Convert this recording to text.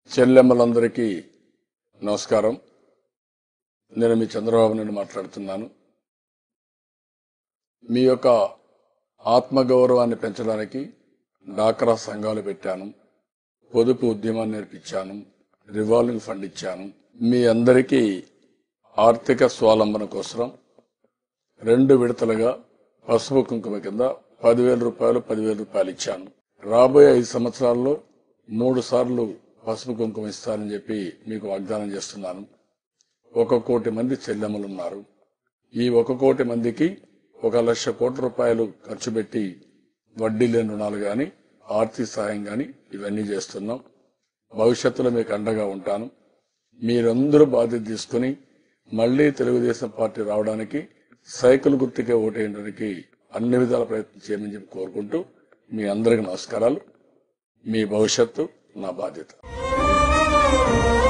చెల్లెమ్మలందరికీ నమస్కారం నేను మీ చంద్రబాబు నాయుడు మాట్లాడుతున్నాను మీ యొక్క ఆత్మగౌరవాన్ని పెంచడానికి డాక్రా సంఘాలు పెట్టాను పొదుపు ఉద్యమాన్ని నేర్పించాను రివాల్వింగ్ ఫండ్ ఇచ్చాను మీ అందరికీ ఆర్థిక స్వాలంబన కోసం రెండు విడతలుగా పసుపు కుంకుమ కింద పదివేల రూపాయలు పదివేల రూపాయలు ఇచ్చాను రాబోయే ఐదు సంవత్సరాల్లో మూడు సార్లు పసుపు కుంకుమ ఇస్తానని చెప్పి మీకు వాగ్దానం చేస్తున్నాను ఒక కోటి మంది చెల్లెమ్మలు ఉన్నారు ఈ ఒక కోటి మందికి ఒక లక్ష కోట్ల రూపాయలు ఖర్చు పెట్టి వడ్డీ లేని రుణాలు గాని ఆర్థిక సహాయం గాని ఇవన్నీ చేస్తున్నాం భవిష్యత్తులో మీకు అండగా ఉంటాను మీరందరూ బాధ్యత తీసుకుని మళ్లీ తెలుగుదేశం పార్టీ రావడానికి సైకిల్ గుర్తుకే ఓటేయడానికి అన్ని విధాల ప్రయత్నం చేయమని చెప్పి కోరుకుంటూ మీ అందరికి నమస్కారాలు మీ భవిష్యత్తు నా బాధ్యత